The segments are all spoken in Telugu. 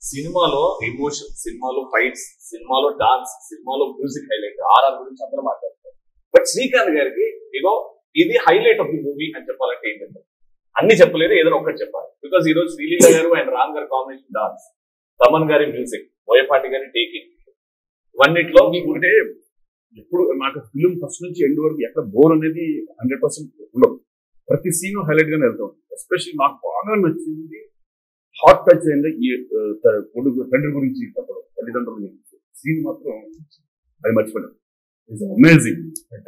సినిమాలో ఎమోషన్ సినిమాలో ఫైట్స్ సినిమాలో డాన్స్ సినిమాలో మ్యూజిక్ హైలైట్ ఆర్ఆర్ గురించి అందరూ మాట్లాడతారు బట్ శ్రీకాంత్ గారికి ఇగో ఇది హైలైట్ ఆఫ్ ది మూవీ అని చెప్పాలంటే ఏంటంటే అన్ని చెప్పలేరు ఏదైనా ఒక్కటి చెప్పాలి బికాస్ ఈ రోజు శ్రీలీల గారు అండ్ రామ్ గారి కాంబినేషన్ డాన్స్ తమన్ గారి మ్యూజిక్ బోయపాటి గారి టేకింగ్ ఇవన్నిట్లో అంటే ఎప్పుడు నాకు ఫిలిం ఫస్ట్ నుంచి ఎండ్ వరకు ఎక్కడ బోర్ అనేది హండ్రెడ్ పర్సెంట్ ఉండదు ప్రతి సీన్ హైలైట్ గానే వెళ్తాం ఎస్పెషల్లీ నాకు బాగా నచ్చింది హాట్ టచ్ అయింది ఈ ఆ, త- కొడుకు తండ్రి గురించి చెప్పడం తల్లిదండ్రుల గురించి సీన్ మాత్రం అది మర్చిపోయాను ఇట్స్ అమేజింగ్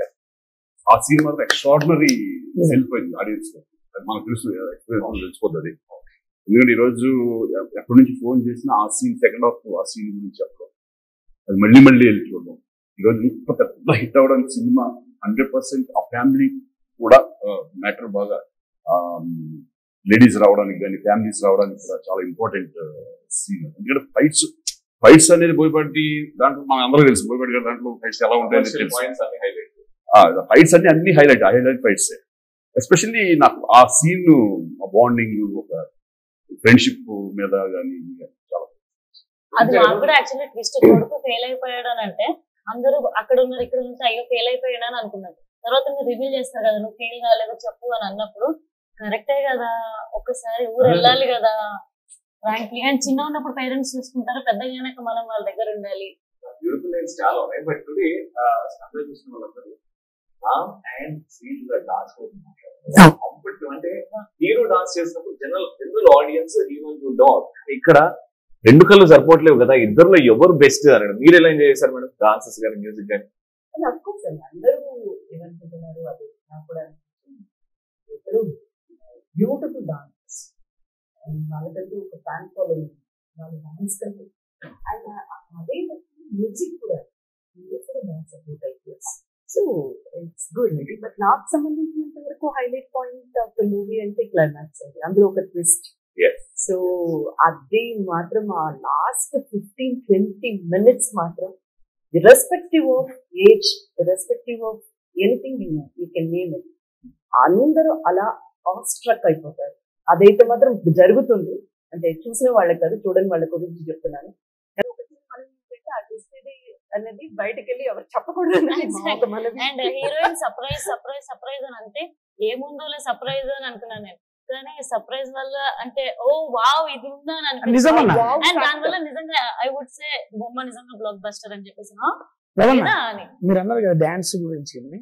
ఆ సీన్ మాత్రం ఎక్స్ట్రాడినరీ వెళ్ళిపోయింది ఆడియన్స్ అది మనకు తెలుసు ఎక్స్పీరియన్స్ తెలిసిపోతుంది ఎందుకంటే ఈ రోజు ఎ- ఎక్కడి నుంచి ఫోన్ చేసినా ఆ సీన్ సెకండ్ హాఫ్ ఆ సీన్ గురించి చెప్పడం అది మళ్ళీ మళ్ళీ వెళ్ళి చూడడం ఈరోజు ఇంత పెద్ద హిట్ అవ్వడానికి సినిమా హండ్రెడ్ పర్సెంట్ ఆ ఫ్యామిలీ కూడా మ్యాటర్ బాగా లేడీస్ రావడానికి కానీ ఫ్యామిలీస్ రావడానికి కూడా చాలా ఇంపార్టెంట్ సీన్ ఎందుకంటే ఫైట్స్ ఫైట్స్ అనేది బోయపాటి దాంట్లో మన అందరూ తెలుసు బోయపాటి గారి దాంట్లో ఫైట్స్ ఎలా ఉంటాయని తెలుసు పాయింట్స్ అన్ని హైలైట్ ఫైట్స్ అన్ని అన్ని హైలైట్ హైలైట్ ఫైట్స్ ఎస్పెషల్లీ నాకు ఆ సీన్ బాండింగ్ ఒక ఫ్రెండ్షిప్ మీద కానీ చాలా అది నాకు కూడా యాక్చువల్లీ ట్విస్ట్ కొడుకు ఫెయిల్ అయిపోయాడు అని అంటే అందరూ అక్కడ ఉన్నారు ఇక్కడ నుంచి అయ్యో ఫెయిల్ అయిపోయాడు అని అనుకున్నారు తర్వాత మీరు రివీల్ చేస్తారు కదా నువ్వు ఫెయిల్ కాలేదో చెప్పు అని అన్నప్పుడు కరెక్టే కదా ఒక్కసారి ఊరు వెళ్ళాలి కదా ఫ్రాంక్లీ అండ్ చిన్న ఉన్నప్పుడు పేరెంట్స్ చూసుకుంటారు పెద్దగా మనం వాళ్ళ దగ్గర ఉండాలి బ్యూటిఫుల్ లైన్స్ చాలా ఉన్నాయి బట్ టుడే అందరూ చూసిన వాళ్ళందరూ Ram and Sreeleela dance competitive అంటే హీరో డాన్స్ చేసినప్పుడు జనరల్ జనరల్ ఆడియన్స్ హీరో చూడడం ఇక్కడ రెండు కళ్ళు సరిపోవట్లేవు కదా ఇద్దరులో ఎవరు బెస్ట్ అని మీరు ఎలా ఎంజాయ్ చేశారు మేడం డాన్సెస్ కానీ మ్యూజిక్ కానీ అఫ్ కోర్స్ అండి అందరూ ఏమనుకుంటున్నారు అది నాకు కూడా అనిపించింది ఇద్దరు బ్యూటిఫుల్ డాన్స్ వాళ్ళకంటూ ఒక ఫ్యాన్ ఫాలోయింగ్ వాళ్ళ డాన్స్ కంటే అండ్ అదే మ్యూజిక్ కూడా మ్యూజిక్ కూడా బాగా సపోర్ట్ అయిపోయింది సో ఇట్స్ గుడ్ అండి బట్ నాకు సంబంధించినంత వరకు highlight point of the movie అంటే క్లైమాక్స్ అండి అందులో ఒక ట్విస్ట్ Yes. సో అది మాత్రం ఆ లాస్ట్ ఫిఫ్టీన్ ట్వంటీ మినిట్స్ మాత్రం irrespective of age, irrespective of anything you, you can name it. అందరూ అలా స్ట్రక్ అయిపోతారు అదైతే మాత్రం జరుగుతుంది అంటే చూసిన వాళ్ళకి కాదు చూడని వాళ్ళ గురించి చెప్తున్నాను కానీ ఒక చిన్న మనవి ఏంటంటే ఆ twist ఇది అనేది బయటకు వెళ్ళి ఎవరు చెప్పకూడదు అనేది మా ఒక మనవి. And heroine surprise surprise surprise అని అంటే ఏముందోలే సర్ప్రైజ్ అని అనుకున్నాను నేను కానీ సర్ప్రైజ్ వల్ల అంటే ఓ వావ్ ఇది ఉందా అని అనిపించింది నిజమన్నా Wow అండ్ factor. దాని వల్ల నిజంగా ఐ వుడ్ సే బొమ్మ నిజంగా బ్లాక్ బస్టర్ అని చెప్పేసి "ఆ? రవణ లేదా అని మీరు అన్నారు కదా డాన్స్ గురించి అని.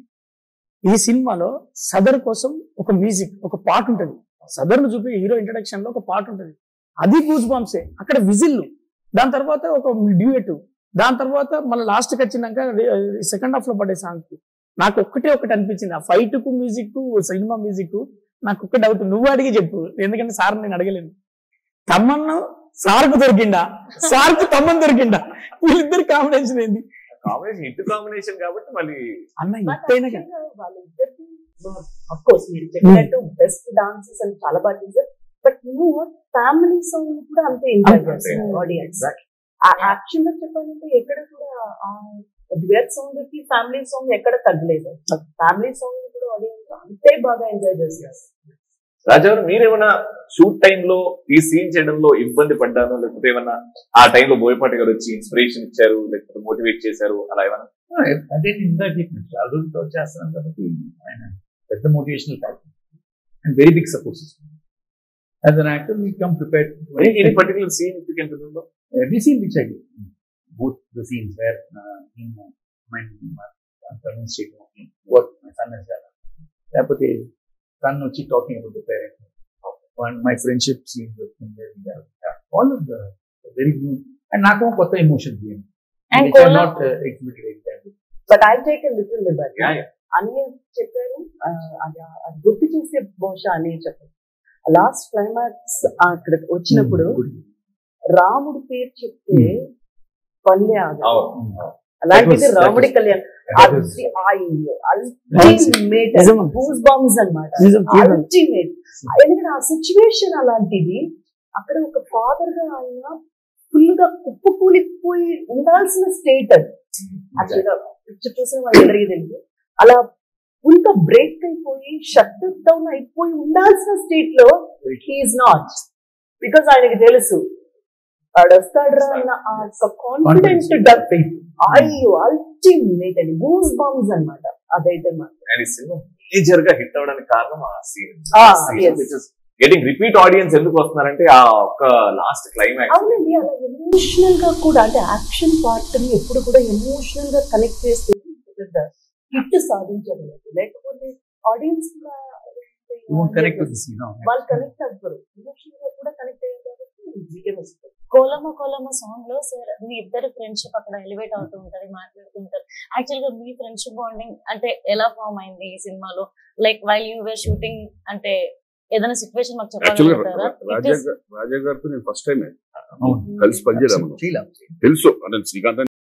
ఈ సినిమాలో సదర్ కోసం ఒక మ్యూజిక్ ఒక పాట ఉంటది సదర్ ను చూపి హీరో ఇంట్రడక్షన్ లో ఒక పాట ఉంటది అది గూస్ బాంబ్సే అక్కడ విజిల్ దాని తర్వాత ఒక డ్యూయట్ దాని తర్వాత మళ్ళీ లాస్ట్ కి వచ్చినాక సెకండ్ హాఫ్ లో పడే సాంగ్ నాకు ఒక్కటే ఒకటి అనిపించింది ఆ ఫైట్ కు మ్యూజిక్ కు సినిమా మ్యూజిక్ నాకు ఒక్క డౌట్ నువ్వు అడిగి చెప్పు ఎందుకంటే సార్ నేను అడగలేను తమ్మన్ను సార్కు దొరికిండా సార్కు తమ్మన్ దొరికిండా వీళ్ళిద్దరు కాంబినేషన్ ఏంది కాంబినేషన్ హిట్ కాంబినేషన్ కాబట్టి మళ్ళీ అన్న But ఎత్తైనా కానీ actually వాళ్ళిద్దరికీ అఫ్ కోర్స్ మీరు చెప్పినట్టు బెస్ట్ డాన్సెస్ అని చాలా బాగా చేశారు బట్ నువ్వు ఫ్యామిలీ సాంగ్ కూడా అంతే ఎంజాయ్ అంతే. చేస్తారు ఆడియన్స్ Exactly. యాక్చువల్ గా చెప్పాలంటే ఎక్కడ కూడా డ్యూయట్ సాంగ్ కి ఫ్యామిలీ సాంగ్ ఎక్కడ తగ్గలేదు ఫ్యామిలీ సాంగ్ కూడా ఆడియన్స్ అంతే బాగా ఎంజాయ్ చేస్తారు రాజావారు మీరేమైనా షూట్ టైంలో ఈ సీన్ చేయడంలో ఇబ్బంది పడ్డాను లేకపోతే ఏమన్నా ఆ టైంలో బోయపాటి గారు వచ్చి ఇన్స్పిరేషన్ ఇచ్చారు లేకపోతే మోటివేట్ చేశారు అలా ఏమన్నా అదే నేను ఇందాక చెప్పిన చదువుతో చేస్తున్నాను కాబట్టి ఆయన పెద్ద motivational factor and very big support system as an actor we come prepared any particular scene you can remember every scene which I did, both the scenes where uh, in my my state walking, what my son has done. లేకపోతే son వచ్చి talking about the parent and my friendship scene all of the very good and నాకు కొత్త emotion And which are Kola- not exhibited example but I take little liberty Yeah, yeah. అని చెప్పారు ఆ, అది అది గుర్తు చేసే బహుశా అని చెప్పారు లాస్ట్ క్లైమాక్స్ అక్కడ వచ్చినప్పుడు రాముడి పేరు చెప్తే పల్లె ఆగదు అవును అలాంటిది That was- రాముడి that was- Kalyan that was- ultimate నిజం. గూస్ బాంబ్స్ అనమాట నిజం, తీయడం. అల్టిమేట్ ఎందుకంటే ఆ సిచ్యువేషన్ అలాంటిది అక్కడ ఒక ఫాదర్ గా ఆయన ఫుల్ గా కుప్పు కూలిపోయి ఉండాల్సిన స్టేట్ అది యాక్చువల్గా పిక్చర్ చూసిన వాళ్ళందరికీ తెలుసు అలా ఫుల్ గా బ్రేక్ అయిపోయి షట్ డౌన్ అయిపోయి ఉండాల్సిన స్టేట్ లో హీఈస్ నాట్ బికాస్ ఆయనకి తెలుసు ఆడొస్తాడ్రా అన్న ఆ కాన్ఫిడెంట్ డబ్ అయ్యో అల్టిమేట్ అండి గూస్ బాంబ్స్ అన్నమాట అదైతే మాత్రం అండ్ ఈ సినిమా మేజర్ గా హిట్ అవడానికి కారణం ఆ scene Ah, yes. Getting repeat audience ఎందుకు వస్తున్నారంటే ఆ ఒక్క లాస్ట్ క్లైమాక్స్ అవునండి అలా ఎమోషనల్ గా కూడా అంటే యాక్షన్ పార్ట్ ని ఎప్పుడు కూడా ఎమోషనల్ గా కనెక్ట్ చేస్తే హిట్ సాధించారు లేకపోతే ఆడియన్స్ కూడా You won't connect with this, you know. వాళ్ళు కనెక్ట్ అవ్వరు ఎమోషనల్ గా కూడా కనెక్ట్ అయ్యారు కాబట్టి విజయం వస్తుంది కోలమ కోలమ సాంగ్ లో సార్ మీ ఇద్దరు ఫ్రెండ్షిప్ అక్కడ ఎలివేట్ అవుతూ ఉంటది మాట్లాడుతుంటారు యాక్చువల్ గా మీ ఫ్రెండ్షిప్ బాండింగ్ అంటే ఎలా ఫామ్ అయింది ఈ సినిమాలో like while you were shooting అంటే ఏదైనా సిచ్యువేషన్ మాకు యాక్చువల్గా చెప్పగలుగుతారా It రాజా is- రాజా గారితో నేను ఫస్ట్ టైం అవును. కలిసి పనిచేయడం Feel up. తెలుసు అంటే శ్రీకాంత్